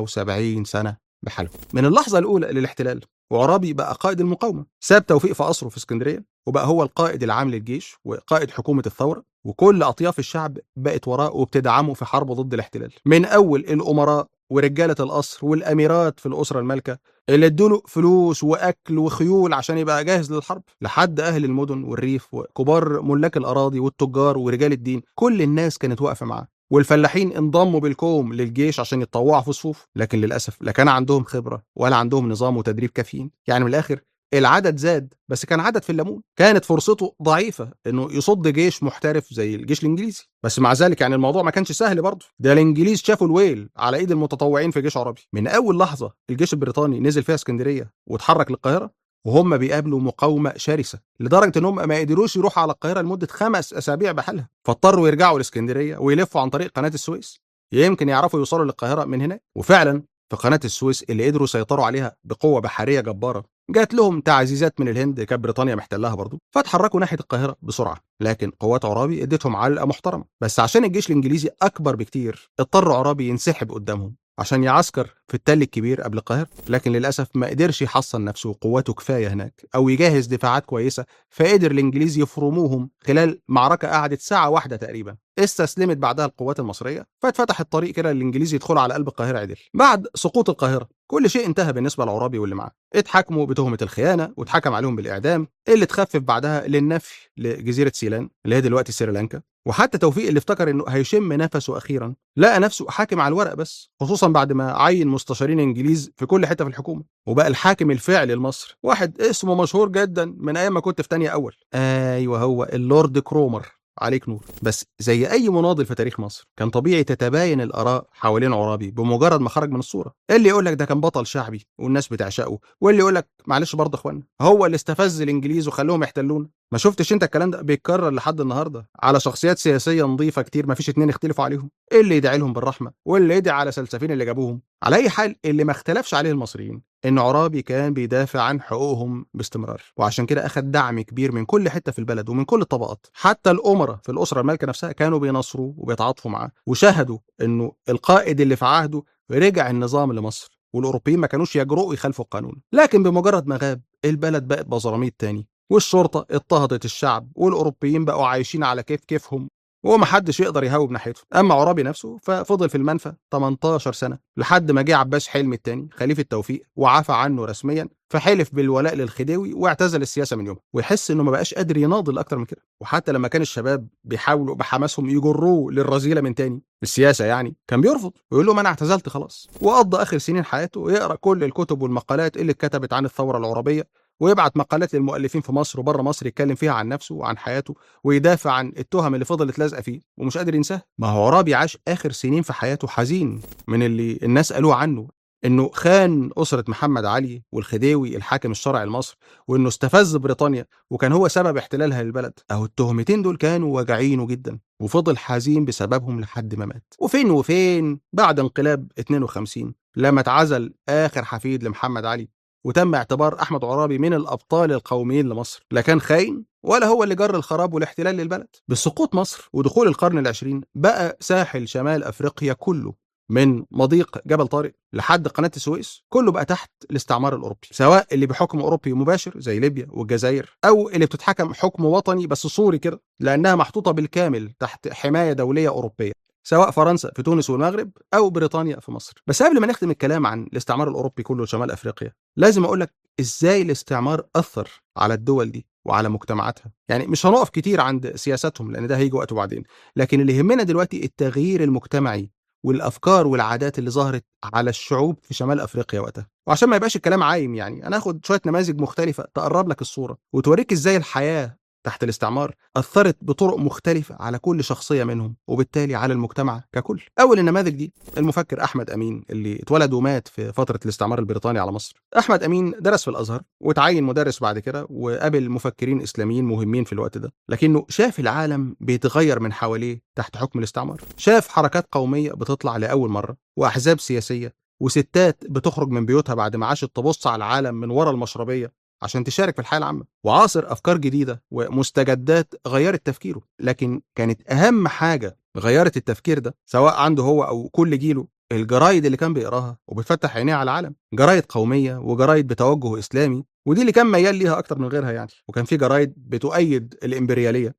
Speaker 1: 74 سنه بحاله من اللحظه الاولى للاحتلال وعرابي بقى قائد المقاومه ساب توفيق في قصره في اسكندريه وبقى هو القائد العام للجيش وقائد حكومه الثوره وكل اطياف الشعب بقت وراه وبتدعمه في حربه ضد الاحتلال من اول الامراء ورجاله القصر والاميرات في الاسره المالكه اللي ادوا فلوس واكل وخيول عشان يبقى جاهز للحرب لحد اهل المدن والريف وكبار ملاك الاراضي والتجار ورجال الدين كل الناس كانت واقفه معاه والفلاحين انضموا بالكوم للجيش عشان يتطوعوا في صفوف لكن للاسف لا كان عندهم خبره ولا عندهم نظام وتدريب كافيين يعني من الاخر العدد زاد بس كان عدد في الليمون كانت فرصته ضعيفه انه يصد جيش محترف زي الجيش الانجليزي بس مع ذلك يعني الموضوع ما كانش سهل برضه ده الانجليز شافوا الويل على ايد المتطوعين في جيش عربي من اول لحظه الجيش البريطاني نزل فيها اسكندريه واتحرك للقاهره وهم بيقابلوا مقاومه شرسه لدرجه ان هم ما قدروش يروحوا على القاهره لمده خمس اسابيع بحالها فاضطروا يرجعوا لاسكندريه ويلفوا عن طريق قناه السويس يمكن يعرفوا يوصلوا للقاهره من هناك وفعلا في قناه السويس اللي قدروا يسيطروا عليها بقوه بحريه جباره جات لهم تعزيزات من الهند كانت بريطانيا محتلها برضه فتحركوا ناحيه القاهره بسرعه لكن قوات عرابي اديتهم علقه محترمه بس عشان الجيش الانجليزي اكبر بكتير اضطر عرابي ينسحب قدامهم عشان يعسكر في التل الكبير قبل القاهرة لكن للأسف ما قدرش يحصن نفسه وقواته كفاية هناك أو يجهز دفاعات كويسة فقدر الإنجليز يفرموهم خلال معركة قعدت ساعة واحدة تقريبا استسلمت بعدها القوات المصرية فاتفتح الطريق كده للإنجليز يدخلوا على قلب القاهرة عدل بعد سقوط القاهرة كل شيء انتهى بالنسبة لعرابي واللي معاه اتحاكموا بتهمة الخيانة واتحكم عليهم بالإعدام اللي اتخفف بعدها للنفي لجزيرة سيلان اللي هي دلوقتي سريلانكا وحتى توفيق اللي افتكر انه هيشم نفسه اخيرا لقى نفسه حاكم على الورق بس خصوصا بعد ما عين مستشارين انجليز في كل حته في الحكومه وبقى الحاكم الفعلي لمصر واحد اسمه مشهور جدا من ايام ما كنت في تانية اول ايوه هو اللورد كرومر عليك نور بس زي اي مناضل في تاريخ مصر كان طبيعي تتباين الاراء حوالين عرابي بمجرد ما خرج من الصوره اللي يقول لك ده كان بطل شعبي والناس بتعشقه واللي يقول لك معلش برضه اخوانا هو اللي استفز الانجليز وخلوهم يحتلونا ما شفتش انت الكلام ده بيتكرر لحد النهارده على شخصيات سياسيه نظيفه كتير ما فيش اتنين يختلفوا عليهم اللي يدعي لهم بالرحمه واللي يدعي على سلسفين اللي جابوهم على اي حال اللي ما اختلفش عليه المصريين ان عرابي كان بيدافع عن حقوقهم باستمرار وعشان كده اخذ دعم كبير من كل حته في البلد ومن كل الطبقات حتى الامراء في الاسره المالكه نفسها كانوا بيناصروه وبيتعاطفوا معاه وشاهدوا انه القائد اللي في عهده رجع النظام لمصر والاوروبيين ما كانوش يجرؤوا يخالفوا القانون لكن بمجرد ما غاب البلد بقت بزراميط تاني والشرطة اضطهدت الشعب والأوروبيين بقوا عايشين على كيف كيفهم ومحدش يقدر يهاوب ناحيته اما عرابي نفسه ففضل في المنفى 18 سنه لحد ما جه عباس حلمي الثاني خليفه التوفيق وعفى عنه رسميا فحلف بالولاء للخديوي واعتزل السياسه من يومها ويحس انه ما بقاش قادر يناضل اكتر من كده وحتى لما كان الشباب بيحاولوا بحماسهم يجروه للرذيله من تاني السياسه يعني كان بيرفض ويقول لهم انا اعتزلت خلاص وقضى اخر سنين حياته يقرا كل الكتب والمقالات اللي اتكتبت عن الثوره العربيه ويبعت مقالات للمؤلفين في مصر وبره مصر يتكلم فيها عن نفسه وعن حياته ويدافع عن التهم اللي فضلت لازقه فيه ومش قادر ينساها ما هو عرابي عاش اخر سنين في حياته حزين من اللي الناس قالوه عنه انه خان اسره محمد علي والخديوي الحاكم الشرعي لمصر وانه استفز بريطانيا وكان هو سبب احتلالها للبلد اهو التهمتين دول كانوا واجعينه جدا وفضل حزين بسببهم لحد ما مات وفين وفين بعد انقلاب 52 لما اتعزل اخر حفيد لمحمد علي وتم اعتبار احمد عرابي من الابطال القوميين لمصر لا كان خاين ولا هو اللي جر الخراب والاحتلال للبلد بسقوط مصر ودخول القرن العشرين بقى ساحل شمال افريقيا كله من مضيق جبل طارق لحد قناه السويس كله بقى تحت الاستعمار الاوروبي سواء اللي بحكم اوروبي مباشر زي ليبيا والجزائر او اللي بتتحكم حكم وطني بس صوري كده لانها محطوطه بالكامل تحت حمايه دوليه اوروبيه سواء فرنسا في تونس والمغرب او بريطانيا في مصر بس قبل ما نختم الكلام عن الاستعمار الاوروبي كله شمال افريقيا لازم اقول لك ازاي الاستعمار اثر على الدول دي وعلى مجتمعاتها يعني مش هنقف كتير عند سياساتهم لان ده هيجي وقته بعدين لكن اللي يهمنا دلوقتي التغيير المجتمعي والافكار والعادات اللي ظهرت على الشعوب في شمال افريقيا وقتها وعشان ما يبقاش الكلام عايم يعني انا هاخد شويه نماذج مختلفه تقرب لك الصوره وتوريك ازاي الحياه تحت الاستعمار أثرت بطرق مختلفة على كل شخصية منهم وبالتالي على المجتمع ككل أول النماذج دي المفكر أحمد أمين اللي اتولد ومات في فترة الاستعمار البريطاني على مصر أحمد أمين درس في الأزهر وتعين مدرس بعد كده وقابل مفكرين إسلاميين مهمين في الوقت ده لكنه شاف العالم بيتغير من حواليه تحت حكم الاستعمار شاف حركات قومية بتطلع لأول مرة وأحزاب سياسية وستات بتخرج من بيوتها بعد ما عاشت تبص على العالم من ورا المشربية عشان تشارك في الحياه العامه وعاصر افكار جديده ومستجدات غيرت تفكيره لكن كانت اهم حاجه غيرت التفكير ده سواء عنده هو او كل جيله الجرايد اللي كان بيقراها وبتفتح عينيه على العالم جرايد قوميه وجرايد بتوجه اسلامي ودي اللي كان ميال ليها اكتر من غيرها يعني وكان في جرايد بتؤيد الامبرياليه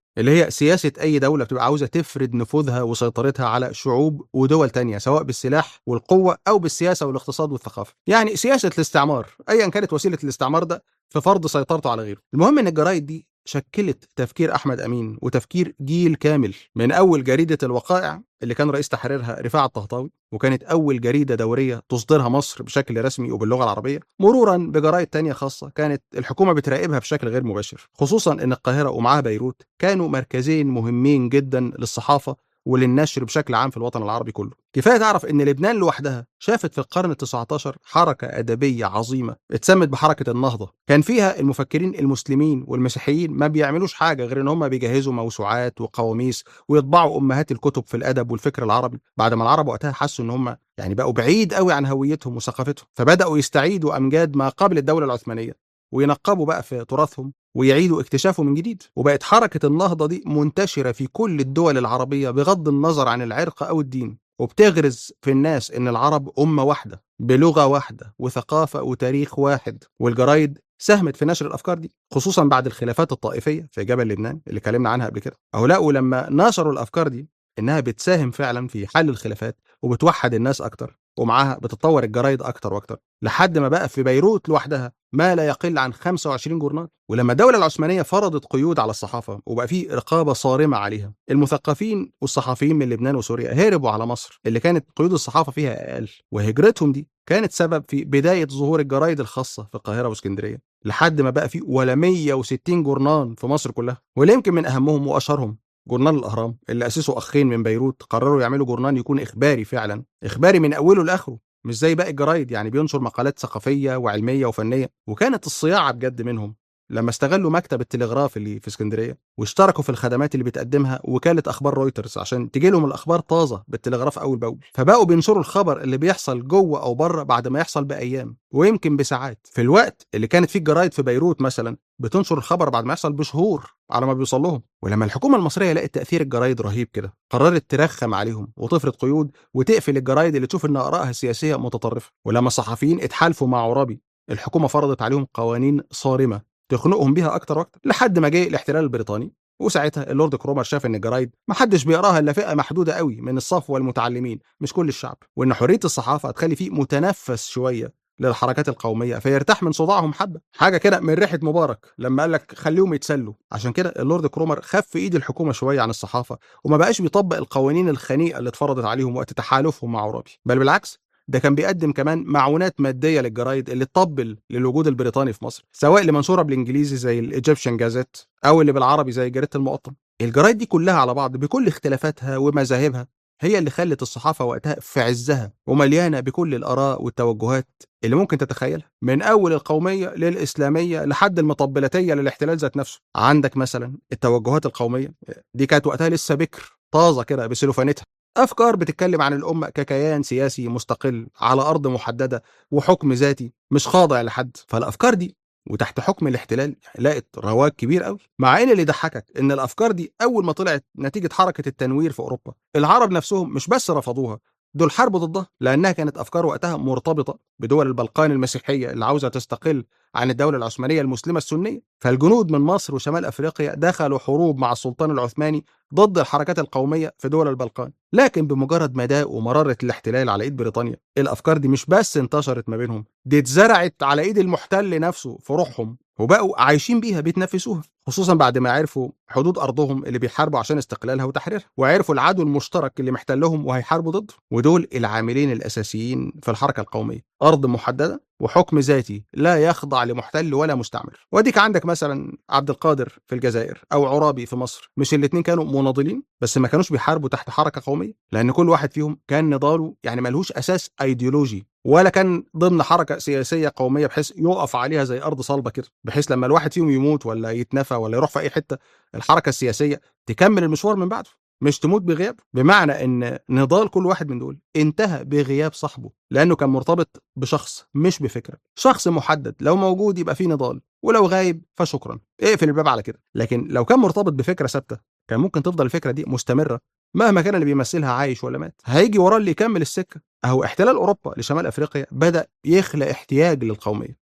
Speaker 1: اللي هي سياسة أي دولة بتبقى عاوزة تفرض نفوذها وسيطرتها على شعوب ودول تانية سواء بالسلاح والقوة أو بالسياسة والاقتصاد والثقافة يعني سياسة الاستعمار أيا كانت وسيلة الاستعمار ده في فرض سيطرته على غيره المهم إن الجرايد دي شكلت تفكير احمد امين وتفكير جيل كامل من اول جريده الوقائع اللي كان رئيس تحريرها رفاعة الطهطاوي وكانت اول جريده دوريه تصدرها مصر بشكل رسمي وباللغه العربيه مرورا بجرايد تانية خاصه كانت الحكومه بتراقبها بشكل غير مباشر خصوصا ان القاهره ومعاها بيروت كانوا مركزين مهمين جدا للصحافه وللنشر بشكل عام في الوطن العربي كله كفايه تعرف ان لبنان لوحدها شافت في القرن ال19 حركه ادبيه عظيمه اتسمت بحركه النهضه كان فيها المفكرين المسلمين والمسيحيين ما بيعملوش حاجه غير ان هم بيجهزوا موسوعات وقواميس ويطبعوا امهات الكتب في الادب والفكر العربي بعد ما العرب وقتها حسوا ان هم يعني بقوا بعيد قوي عن هويتهم وثقافتهم فبداوا يستعيدوا امجاد ما قبل الدوله العثمانيه وينقبوا بقى في تراثهم ويعيدوا اكتشافه من جديد وبقت حركة النهضة دي منتشرة في كل الدول العربية بغض النظر عن العرق أو الدين وبتغرز في الناس إن العرب أمة واحدة بلغة واحدة وثقافة وتاريخ واحد والجرايد ساهمت في نشر الافكار دي خصوصا بعد الخلافات الطائفيه في جبل لبنان اللي اتكلمنا عنها قبل كده اهو لقوا لما نشروا الافكار دي انها بتساهم فعلا في حل الخلافات وبتوحد الناس اكتر ومعاها بتتطور الجرايد اكتر واكتر لحد ما بقى في بيروت لوحدها ما لا يقل عن 25 جورنال ولما الدولة العثمانية فرضت قيود على الصحافة وبقى في رقابة صارمة عليها المثقفين والصحفيين من لبنان وسوريا هربوا على مصر اللي كانت قيود الصحافة فيها أقل وهجرتهم دي كانت سبب في بداية ظهور الجرايد الخاصة في القاهرة واسكندرية لحد ما بقى في ولا 160 جورنال في مصر كلها واللي يمكن من أهمهم وأشهرهم جورنال الأهرام اللي أسسه أخين من بيروت قرروا يعملوا جورنال يكون إخباري فعلا إخباري من أوله لآخره مش زي باقي الجرايد يعني بينشر مقالات ثقافية وعلمية وفنية وكانت الصياعة بجد منهم لما استغلوا مكتب التلغراف اللي في اسكندريه واشتركوا في الخدمات اللي بتقدمها وكاله اخبار رويترز عشان تجي لهم الاخبار طازه بالتلغراف اول باول فبقوا بينشروا الخبر اللي بيحصل جوه او بره بعد ما يحصل بايام ويمكن بساعات في الوقت اللي كانت فيه الجرايد في بيروت مثلا بتنشر الخبر بعد ما يحصل بشهور على ما بيوصل لهم ولما الحكومه المصريه لقت تاثير الجرايد رهيب كده قررت ترخم عليهم وتفرض قيود وتقفل الجرايد اللي تشوف ان ارائها السياسيه متطرفه ولما الصحفيين اتحالفوا مع عرابي الحكومه فرضت عليهم قوانين صارمه تخنقهم بيها اكتر واكتر لحد ما جه الاحتلال البريطاني وساعتها اللورد كرومر شاف ان الجرايد ما حدش بيقراها الا فئه محدوده قوي من الصفوه المتعلمين مش كل الشعب وان حريه الصحافه هتخلي فيه متنفس شويه للحركات القوميه فيرتاح من صداعهم حبه حاجه كده من ريحه مبارك لما قال لك خليهم يتسلوا عشان كده اللورد كرومر خف ايد الحكومه شويه عن الصحافه وما بقاش بيطبق القوانين الخنيقه اللي اتفرضت عليهم وقت تحالفهم مع عرابي بل بالعكس ده كان بيقدم كمان معونات ماديه للجرايد اللي تطبل للوجود البريطاني في مصر سواء اللي منشوره بالانجليزي زي الايجيبشن جازيت او اللي بالعربي زي جريده المقطم الجرايد دي كلها على بعض بكل اختلافاتها ومذاهبها هي اللي خلت الصحافة وقتها في عزها ومليانة بكل الآراء والتوجهات اللي ممكن تتخيلها من أول القومية للإسلامية لحد المطبلاتية للاحتلال ذات نفسه عندك مثلا التوجهات القومية دي كانت وقتها لسه بكر طازة كده بسلوفانتها أفكار بتتكلم عن الأمة ككيان سياسي مستقل على أرض محددة وحكم ذاتي مش خاضع لحد فالأفكار دي وتحت حكم الاحتلال لقت رواج كبير قوي مع ان اللي يضحكك ان الافكار دي اول ما طلعت نتيجه حركه التنوير في اوروبا العرب نفسهم مش بس رفضوها دول حاربوا ضدها لانها كانت افكار وقتها مرتبطه بدول البلقان المسيحيه اللي عاوزه تستقل عن الدوله العثمانيه المسلمه السنيه فالجنود من مصر وشمال افريقيا دخلوا حروب مع السلطان العثماني ضد الحركات القوميه في دول البلقان لكن بمجرد ما داقوا مراره الاحتلال على ايد بريطانيا الافكار دي مش بس انتشرت ما بينهم دي اتزرعت على ايد المحتل نفسه في روحهم وبقوا عايشين بيها بيتنفسوها خصوصا بعد ما عرفوا حدود ارضهم اللي بيحاربوا عشان استقلالها وتحريرها وعرفوا العدو المشترك اللي محتلهم وهيحاربوا ضده ودول العاملين الاساسيين في الحركه القوميه ارض محدده وحكم ذاتي لا يخضع لمحتل ولا مستعمر واديك عندك مثلا عبد القادر في الجزائر او عرابي في مصر مش الاثنين كانوا مناضلين بس ما كانوش بيحاربوا تحت حركه قوميه لان كل واحد فيهم كان نضاله يعني ملهوش اساس ايديولوجي ولا كان ضمن حركه سياسيه قوميه بحيث يقف عليها زي ارض صلبه كده بحيث لما الواحد فيهم يموت ولا يتنفى ولا يروح في اي حته الحركه السياسيه تكمل المشوار من بعده مش تموت بغياب بمعنى ان نضال كل واحد من دول انتهى بغياب صاحبه لانه كان مرتبط بشخص مش بفكره شخص محدد لو موجود يبقى فيه نضال ولو غايب فشكرا اقفل الباب على كده لكن لو كان مرتبط بفكره ثابته كان ممكن تفضل الفكره دي مستمره مهما كان اللي بيمثلها عايش ولا مات هيجي وراه اللي يكمل السكه اهو احتلال اوروبا لشمال افريقيا بدا يخلق احتياج للقوميه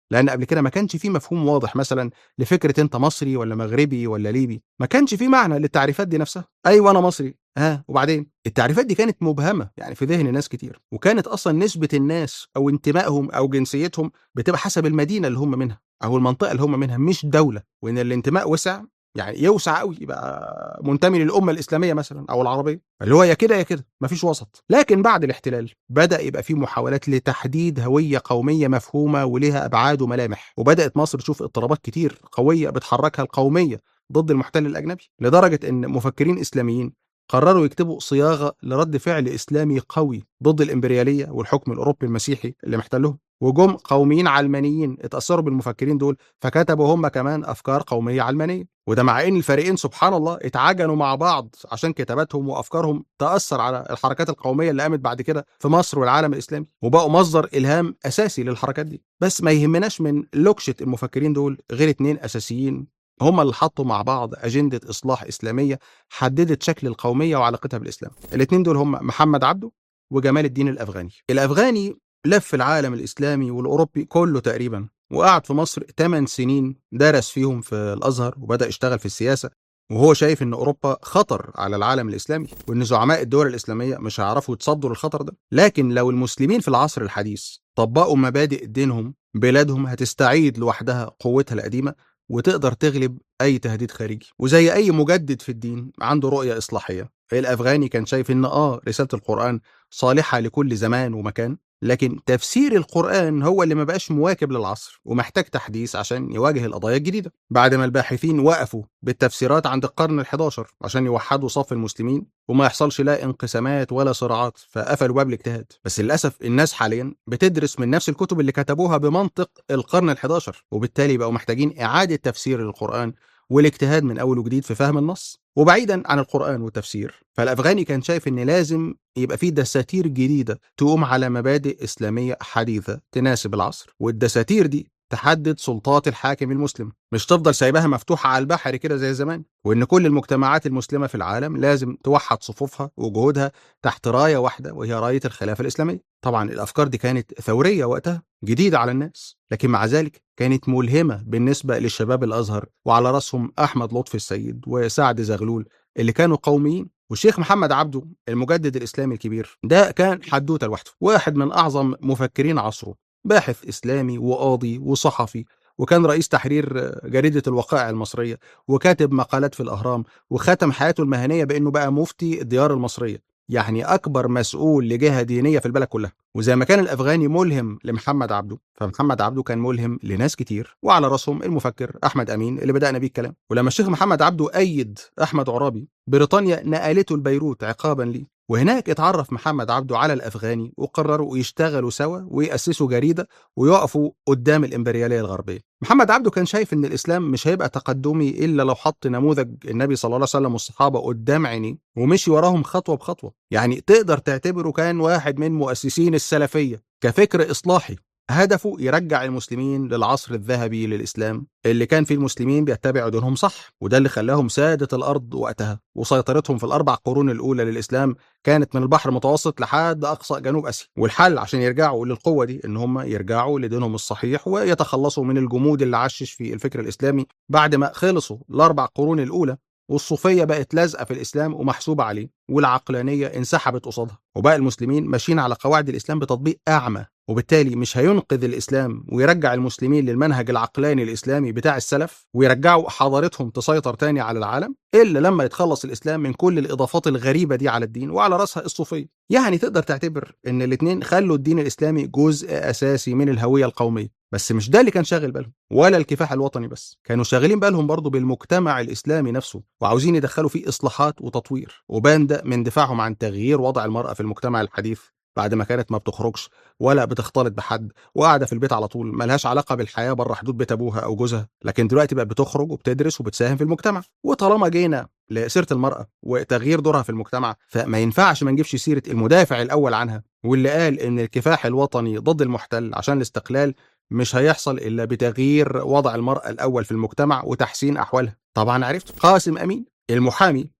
Speaker 1: لان قبل كده ما كانش في مفهوم واضح مثلا لفكره انت مصري ولا مغربي ولا ليبي ما كانش في معنى للتعريفات دي نفسها ايوه انا مصري ها وبعدين التعريفات دي كانت مبهمه يعني في ذهن ناس كتير وكانت اصلا نسبه الناس او انتمائهم او جنسيتهم بتبقى حسب المدينه اللي هم منها او المنطقه اللي هم منها مش دوله وان الانتماء وسع يعني يوسع قوي يبقى منتمي للامه الاسلاميه مثلا او العربيه اللي هو يا كده يا كده مفيش وسط لكن بعد الاحتلال بدا يبقى في محاولات لتحديد هويه قوميه مفهومه ولها ابعاد وملامح وبدات مصر تشوف اضطرابات كتير قويه بتحركها القوميه ضد المحتل الاجنبي لدرجه ان مفكرين اسلاميين قرروا يكتبوا صياغه لرد فعل اسلامي قوي ضد الامبرياليه والحكم الاوروبي المسيحي اللي محتلهم وجم قوميين علمانيين اتأثروا بالمفكرين دول فكتبوا هم كمان أفكار قومية علمانية وده مع إن الفريقين سبحان الله اتعجنوا مع بعض عشان كتاباتهم وأفكارهم تأثر على الحركات القومية اللي قامت بعد كده في مصر والعالم الإسلامي وبقوا مصدر إلهام أساسي للحركات دي بس ما يهمناش من لوكشة المفكرين دول غير اتنين أساسيين هم اللي حطوا مع بعض أجندة إصلاح إسلامية حددت شكل القومية وعلاقتها بالإسلام الاتنين دول هم محمد عبده وجمال الدين الأفغاني الأفغاني لف العالم الإسلامي والأوروبي كله تقريبا وقعد في مصر 8 سنين درس فيهم في الأزهر وبدأ يشتغل في السياسة وهو شايف ان اوروبا خطر على العالم الاسلامي وان زعماء الدول الاسلاميه مش هيعرفوا يتصدوا للخطر ده لكن لو المسلمين في العصر الحديث طبقوا مبادئ دينهم بلادهم هتستعيد لوحدها قوتها القديمه وتقدر تغلب اي تهديد خارجي وزي اي مجدد في الدين عنده رؤيه اصلاحيه الافغاني كان شايف ان اه رساله القران صالحه لكل زمان ومكان لكن تفسير القرآن هو اللي ما بقاش مواكب للعصر ومحتاج تحديث عشان يواجه القضايا الجديدة بعد ما الباحثين وقفوا بالتفسيرات عند القرن ال11 عشان يوحدوا صف المسلمين وما يحصلش لا انقسامات ولا صراعات فقفلوا باب الاجتهاد بس للأسف الناس حاليا بتدرس من نفس الكتب اللي كتبوها بمنطق القرن ال11 وبالتالي بقوا محتاجين إعادة تفسير للقرآن والاجتهاد من اول وجديد في فهم النص وبعيدا عن القران والتفسير فالافغاني كان شايف ان لازم يبقى في دساتير جديده تقوم على مبادئ اسلاميه حديثه تناسب العصر والدساتير دي تحدد سلطات الحاكم المسلم مش تفضل سايباها مفتوحة على البحر كده زي زمان وإن كل المجتمعات المسلمة في العالم لازم توحد صفوفها وجهودها تحت راية واحدة وهي راية الخلافة الإسلامية طبعا الأفكار دي كانت ثورية وقتها جديدة على الناس لكن مع ذلك كانت ملهمة بالنسبة للشباب الأزهر وعلى رأسهم أحمد لطفي السيد وسعد زغلول اللي كانوا قوميين والشيخ محمد عبده المجدد الإسلامي الكبير ده كان حدوتة لوحده واحد من أعظم مفكرين عصره باحث إسلامي وقاضي وصحفي وكان رئيس تحرير جريدة الوقائع المصرية وكاتب مقالات في الأهرام وختم حياته المهنية بأنه بقى مفتي الديار المصرية يعني أكبر مسؤول لجهة دينية في البلد كلها وزي ما كان الأفغاني ملهم لمحمد عبده فمحمد عبده كان ملهم لناس كتير وعلى راسهم المفكر أحمد أمين اللي بدأنا بيه الكلام ولما الشيخ محمد عبده أيد أحمد عرابي بريطانيا نقلته لبيروت عقابا ليه وهناك اتعرف محمد عبده على الافغاني وقرروا يشتغلوا سوا ويأسسوا جريده ويقفوا قدام الامبرياليه الغربيه. محمد عبده كان شايف ان الاسلام مش هيبقى تقدمي الا لو حط نموذج النبي صلى الله عليه وسلم والصحابه قدام عينيه ومشي وراهم خطوه بخطوه، يعني تقدر تعتبره كان واحد من مؤسسين السلفيه كفكر اصلاحي هدفه يرجع المسلمين للعصر الذهبي للإسلام اللي كان فيه المسلمين بيتبعوا دينهم صح وده اللي خلاهم سادة الأرض وقتها وسيطرتهم في الأربع قرون الأولى للإسلام كانت من البحر المتوسط لحد أقصى جنوب آسيا والحل عشان يرجعوا للقوة دي إن هم يرجعوا لدينهم الصحيح ويتخلصوا من الجمود اللي عشش في الفكر الإسلامي بعد ما خلصوا الأربع قرون الأولى والصوفيه بقت لازقه في الاسلام ومحسوبه عليه والعقلانيه انسحبت قصادها وبقى المسلمين ماشيين على قواعد الاسلام بتطبيق اعمى وبالتالي مش هينقذ الاسلام ويرجع المسلمين للمنهج العقلاني الاسلامي بتاع السلف ويرجعوا حضارتهم تسيطر تاني على العالم الا لما يتخلص الاسلام من كل الاضافات الغريبه دي على الدين وعلى راسها الصوفيه يعني تقدر تعتبر ان الاثنين خلوا الدين الاسلامي جزء اساسي من الهويه القوميه بس مش ده اللي كان شاغل بالهم ولا الكفاح الوطني بس كانوا شاغلين بالهم برضه بالمجتمع الاسلامي نفسه وعاوزين يدخلوا فيه اصلاحات وتطوير وبان ده من دفاعهم عن تغيير وضع المراه في المجتمع الحديث بعد ما كانت ما بتخرجش ولا بتختلط بحد وقاعده في البيت على طول ملهاش علاقه بالحياه بره حدود بيت ابوها او جوزها لكن دلوقتي بقت بتخرج وبتدرس وبتساهم في المجتمع وطالما جينا لسيره المراه وتغيير دورها في المجتمع فما ينفعش ما نجيبش سيره المدافع الاول عنها واللي قال ان الكفاح الوطني ضد المحتل عشان الاستقلال مش هيحصل الا بتغيير وضع المراه الاول في المجتمع وتحسين احوالها طبعا عرفت قاسم امين المحامي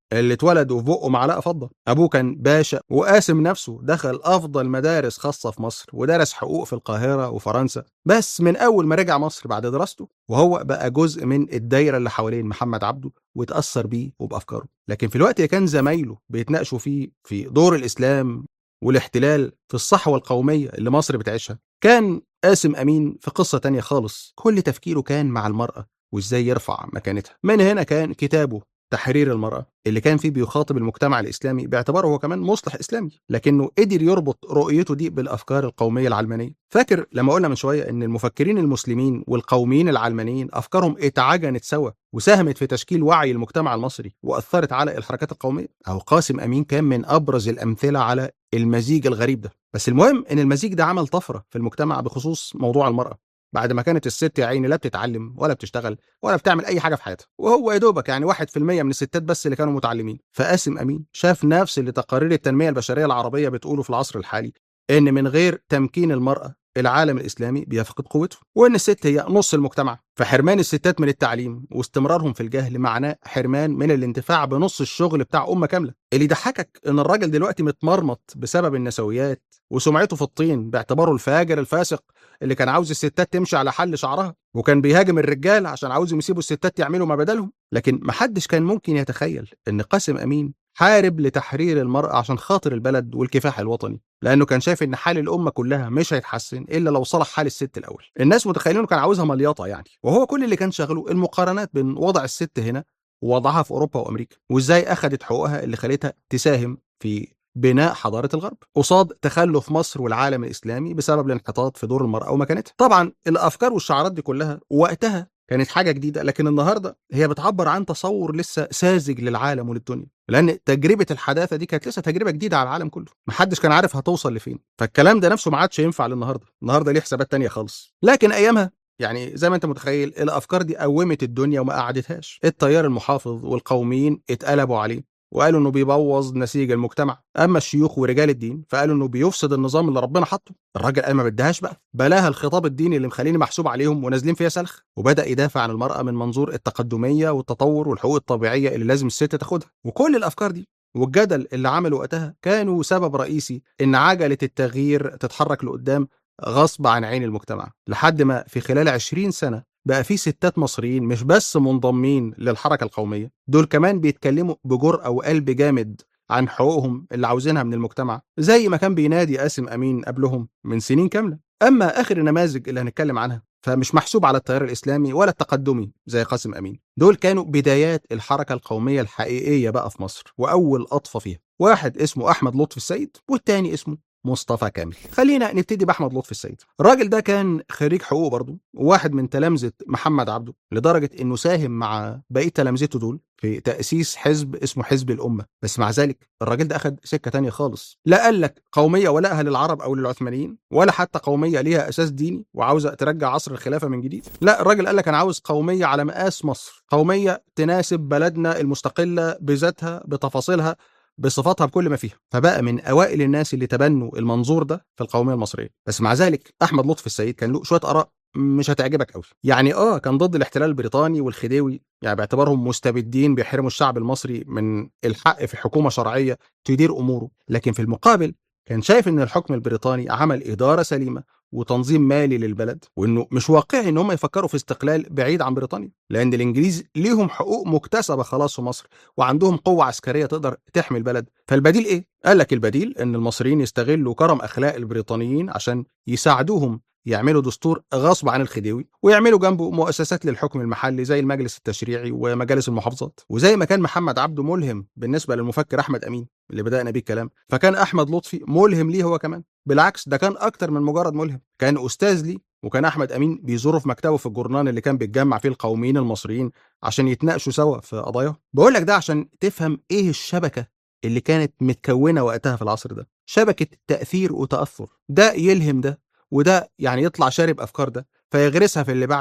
Speaker 1: اللي اتولد وفي بقه معلقه فضه ابوه كان باشا وقاسم نفسه دخل افضل مدارس خاصه في مصر ودرس حقوق في القاهره وفرنسا بس من اول ما رجع مصر بعد دراسته وهو بقى جزء من الدايره اللي حوالين محمد عبده واتاثر بيه وبافكاره لكن في الوقت اللي كان زمايله بيتناقشوا فيه في دور الاسلام والاحتلال في الصحوه القوميه اللي مصر بتعيشها كان قاسم امين في قصه تانية خالص كل تفكيره كان مع المراه وازاي يرفع مكانتها من هنا كان كتابه تحرير المرأة اللي كان فيه بيخاطب المجتمع الإسلامي باعتباره هو كمان مصلح إسلامي لكنه قدر يربط رؤيته دي بالأفكار القومية العلمانية فاكر لما قلنا من شوية أن المفكرين المسلمين والقوميين العلمانيين أفكارهم اتعجنت سوا وساهمت في تشكيل وعي المجتمع المصري وأثرت على الحركات القومية أو قاسم أمين كان من أبرز الأمثلة على المزيج الغريب ده بس المهم أن المزيج ده عمل طفرة في المجتمع بخصوص موضوع المرأة بعد ما كانت الست يا عيني لا بتتعلم ولا بتشتغل ولا بتعمل اي حاجه في حياتها وهو يا دوبك يعني 1% من الستات بس اللي كانوا متعلمين فقاسم امين شاف نفس اللي تقارير التنميه البشريه العربيه بتقوله في العصر الحالي ان من غير تمكين المراه العالم الاسلامي بيفقد قوته وان الست هي نص المجتمع فحرمان الستات من التعليم واستمرارهم في الجهل معناه حرمان من الانتفاع بنص الشغل بتاع امه كامله اللي يضحكك ان الراجل دلوقتي متمرمط بسبب النسويات وسمعته في الطين باعتباره الفاجر الفاسق اللي كان عاوز الستات تمشي على حل شعرها وكان بيهاجم الرجال عشان عاوزهم يسيبوا الستات يعملوا ما بدلهم لكن محدش كان ممكن يتخيل ان قاسم امين حارب لتحرير المرأة عشان خاطر البلد والكفاح الوطني لأنه كان شايف إن حال الأمة كلها مش هيتحسن إلا لو صلح حال الست الأول الناس متخيلين إنه كان عاوزها مليطة يعني وهو كل اللي كان شاغله المقارنات بين وضع الست هنا ووضعها في أوروبا وأمريكا وإزاي أخدت حقوقها اللي خلتها تساهم في بناء حضارة الغرب قصاد تخلف مصر والعالم الإسلامي بسبب الانحطاط في دور المرأة ومكانتها طبعا الأفكار والشعارات دي كلها وقتها كانت حاجة جديدة لكن النهاردة هي بتعبر عن تصور لسه ساذج للعالم وللدنيا لأن تجربة الحداثة دي كانت لسه تجربة جديدة على العالم كله محدش كان عارف هتوصل لفين فالكلام ده نفسه ما عادش ينفع للنهاردة النهاردة ليه حسابات تانية خالص لكن أيامها يعني زي ما انت متخيل الافكار دي قومت الدنيا وما قعدتهاش التيار المحافظ والقوميين اتقلبوا عليه وقالوا انه بيبوظ نسيج المجتمع اما الشيوخ ورجال الدين فقالوا انه بيفسد النظام اللي ربنا حطه الراجل قال ما بدهاش بقى بلاها الخطاب الديني اللي مخليني محسوب عليهم ونازلين فيها سلخ وبدا يدافع عن المراه من منظور التقدميه والتطور والحقوق الطبيعيه اللي لازم الست تاخدها وكل الافكار دي والجدل اللي عمله وقتها كانوا سبب رئيسي ان عجله التغيير تتحرك لقدام غصب عن عين المجتمع لحد ما في خلال 20 سنه بقى في ستات مصريين مش بس منضمين للحركة القومية دول كمان بيتكلموا بجرأة وقلب جامد عن حقوقهم اللي عاوزينها من المجتمع زي ما كان بينادي قاسم أمين قبلهم من سنين كاملة أما آخر النماذج اللي هنتكلم عنها فمش محسوب على التيار الإسلامي ولا التقدمي زي قاسم أمين دول كانوا بدايات الحركة القومية الحقيقية بقى في مصر وأول أطفى فيها واحد اسمه أحمد لطفي السيد والتاني اسمه مصطفى كامل خلينا نبتدي باحمد لطفي السيد الراجل ده كان خريج حقوق برضه وواحد من تلامذه محمد عبده لدرجه انه ساهم مع بقيه تلامذته دول في تاسيس حزب اسمه حزب الامه بس مع ذلك الراجل ده اخد سكه تانية خالص لا قال لك قوميه ولاها للعرب او للعثمانيين ولا حتى قوميه ليها اساس ديني وعاوزه ترجع عصر الخلافه من جديد لا الراجل قال لك انا عاوز قوميه على مقاس مصر قوميه تناسب بلدنا المستقله بذاتها بتفاصيلها بصفاتها بكل ما فيها فبقى من اوائل الناس اللي تبنوا المنظور ده في القوميه المصريه بس مع ذلك احمد لطفي السيد كان له شويه اراء مش هتعجبك قوي يعني اه كان ضد الاحتلال البريطاني والخديوي يعني باعتبارهم مستبدين بيحرموا الشعب المصري من الحق في حكومه شرعيه تدير اموره لكن في المقابل كان شايف ان الحكم البريطاني عمل اداره سليمه وتنظيم مالي للبلد وانه مش واقعي ان هم يفكروا في استقلال بعيد عن بريطانيا لان الانجليز ليهم حقوق مكتسبه خلاص في مصر وعندهم قوه عسكريه تقدر تحمي البلد فالبديل ايه قال لك البديل ان المصريين يستغلوا كرم اخلاق البريطانيين عشان يساعدوهم يعملوا دستور غصب عن الخديوي ويعملوا جنبه مؤسسات للحكم المحلي زي المجلس التشريعي ومجالس المحافظات وزي ما كان محمد عبده ملهم بالنسبه للمفكر احمد امين اللي بدانا بيه الكلام فكان احمد لطفي ملهم ليه هو كمان بالعكس ده كان اكتر من مجرد ملهم كان استاذ ليه وكان احمد امين بيزوره في مكتبه في الجورنان اللي كان بيتجمع فيه القوميين المصريين عشان يتناقشوا سوا في قضاياهم بقول لك ده عشان تفهم ايه الشبكه اللي كانت متكونه وقتها في العصر ده شبكه تاثير وتاثر ده يلهم ده وده يعني يطلع شارب افكار ده فيغرسها في اللي بعده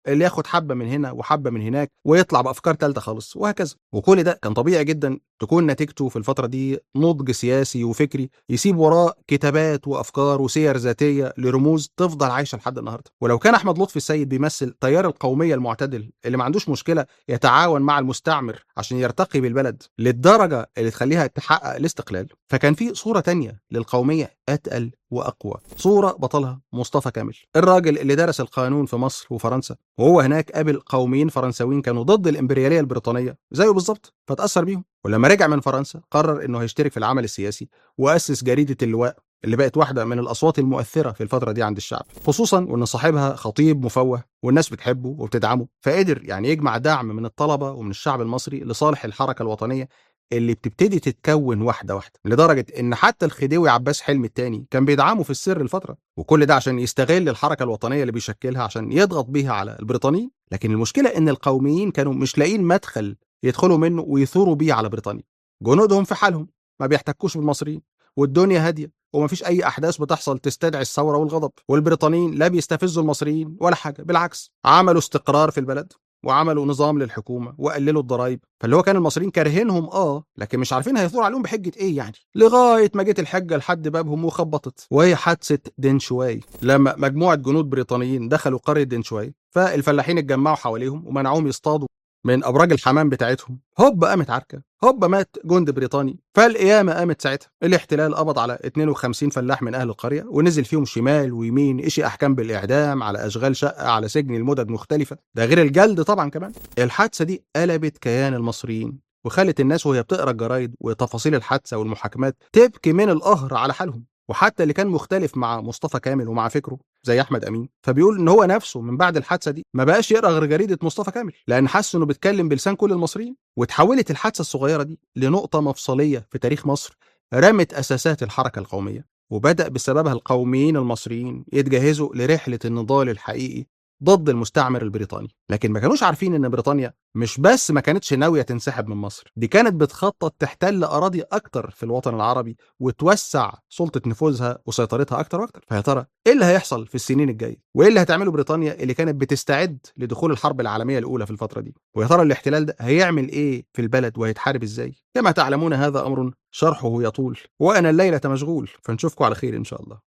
Speaker 1: اللي ياخد حبه من هنا وحبه من هناك ويطلع بافكار ثالثه خالص وهكذا وكل ده كان طبيعي جدا تكون نتيجته في الفتره دي نضج سياسي وفكري يسيب وراه كتابات وافكار وسير ذاتيه لرموز تفضل عايشه لحد النهارده ولو كان احمد لطفي السيد بيمثل تيار القوميه المعتدل اللي ما عندوش مشكله يتعاون مع المستعمر عشان يرتقي بالبلد للدرجه اللي تخليها تحقق الاستقلال فكان في صوره تانية للقوميه اتقل واقوى صوره بطلها مصطفى كامل الراجل اللي درس القانون في مصر وفرنسا وهو هناك قابل قوميين فرنساويين كانوا ضد الامبرياليه البريطانيه زيه بالظبط فتاثر بيهم ولما رجع من فرنسا قرر انه هيشترك في العمل السياسي واسس جريده اللواء اللي بقت واحدة من الأصوات المؤثرة في الفترة دي عند الشعب خصوصا وإن صاحبها خطيب مفوه والناس بتحبه وبتدعمه فقدر يعني يجمع دعم من الطلبة ومن الشعب المصري لصالح الحركة الوطنية اللي بتبتدي تتكون واحدة واحدة لدرجة إن حتى الخديوي عباس حلمي الثاني كان بيدعمه في السر الفترة وكل ده عشان يستغل الحركة الوطنية اللي بيشكلها عشان يضغط بيها على البريطانيين لكن المشكلة إن القوميين كانوا مش لاقيين مدخل يدخلوا منه ويثوروا بيه على بريطانيا جنودهم في حالهم ما بيحتكوش بالمصريين والدنيا هاديه ومفيش اي احداث بتحصل تستدعي الثوره والغضب والبريطانيين لا بيستفزوا المصريين ولا حاجه بالعكس عملوا استقرار في البلد وعملوا نظام للحكومه وقللوا الضرايب فاللي هو كان المصريين كارهينهم اه لكن مش عارفين هيثوروا عليهم بحجه ايه يعني لغايه ما جت الحجه لحد بابهم وخبطت وهي حادثه دنشواي لما مجموعه جنود بريطانيين دخلوا قريه دنشواي فالفلاحين اتجمعوا حواليهم ومنعوهم يصطادوا من ابراج الحمام بتاعتهم هوب قامت عركه هوب مات جند بريطاني فالقيامه قامت ساعتها الاحتلال قبض على 52 فلاح من اهل القريه ونزل فيهم شمال ويمين اشي احكام بالاعدام على اشغال شقه على سجن لمدد مختلفه ده غير الجلد طبعا كمان الحادثه دي قلبت كيان المصريين وخلت الناس وهي بتقرا الجرايد وتفاصيل الحادثه والمحاكمات تبكي من القهر على حالهم وحتى اللي كان مختلف مع مصطفى كامل ومع فكره زي احمد امين فبيقول ان هو نفسه من بعد الحادثه دي ما بقاش يقرا غير جريده مصطفى كامل لان حس انه بيتكلم بلسان كل المصريين وتحولت الحادثه الصغيره دي لنقطه مفصليه في تاريخ مصر رمت اساسات الحركه القوميه وبدا بسببها القوميين المصريين يتجهزوا لرحله النضال الحقيقي ضد المستعمر البريطاني لكن ما كانوش عارفين ان بريطانيا مش بس ما كانتش ناويه تنسحب من مصر دي كانت بتخطط تحتل اراضي اكتر في الوطن العربي وتوسع سلطه نفوذها وسيطرتها اكتر واكتر فيا ترى ايه اللي هيحصل في السنين الجايه وايه اللي هتعمله بريطانيا اللي كانت بتستعد لدخول الحرب العالميه الاولى في الفتره دي ويا ترى الاحتلال ده هيعمل ايه في البلد وهيتحارب ازاي كما تعلمون هذا امر شرحه يطول وانا الليله مشغول فنشوفكم على خير ان شاء الله